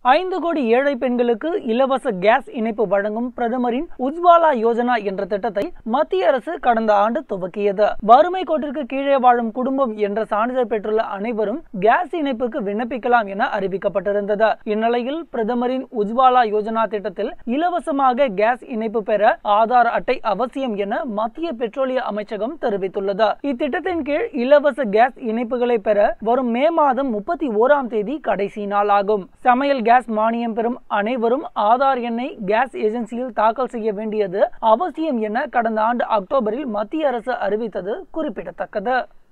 ஐந்து கோடி ஏழை பெண்களுக்கு இலவச கேஸ் இணைப்பு வழங்கும் பிரதமரின் உஜ்வாலா யோஜனா என்ற திட்டத்தை மத்திய அரசு கடந்த ஆண்டு துவக்கியது வறுமை கோட்டிற்கு கீழே வாழும் குடும்பம் என்ற சான்றிதழ் பெற்றுள்ள அனைவரும் கேஸ் இணைப்புக்கு விண்ணப்பிக்கலாம் என அறிவிக்கப்பட்டிருந்தது இந்நிலையில் பிரதமரின் உஜ்வாலா யோஜனா திட்டத்தில் இலவசமாக கேஸ் இணைப்பு பெற ஆதார் அட்டை அவசியம் என மத்திய பெட்ரோலிய அமைச்சகம் தெரிவித்துள்ளது இத்திட்டத்தின் கீழ் இலவச கேஸ் இணைப்புகளை பெற வரும் மே மாதம் முப்பத்தி ஓராம் தேதி கடைசி நாள் ஆகும் சமையல் கேஸ் மானியம் பெறும் அனைவரும் ஆதார் எண்ணை கேஸ் ஏஜென்சியில் தாக்கல் செய்ய வேண்டியது அவசியம் என கடந்த ஆண்டு அக்டோபரில் மத்திய அரசு அறிவித்தது குறிப்பிடத்தக்கது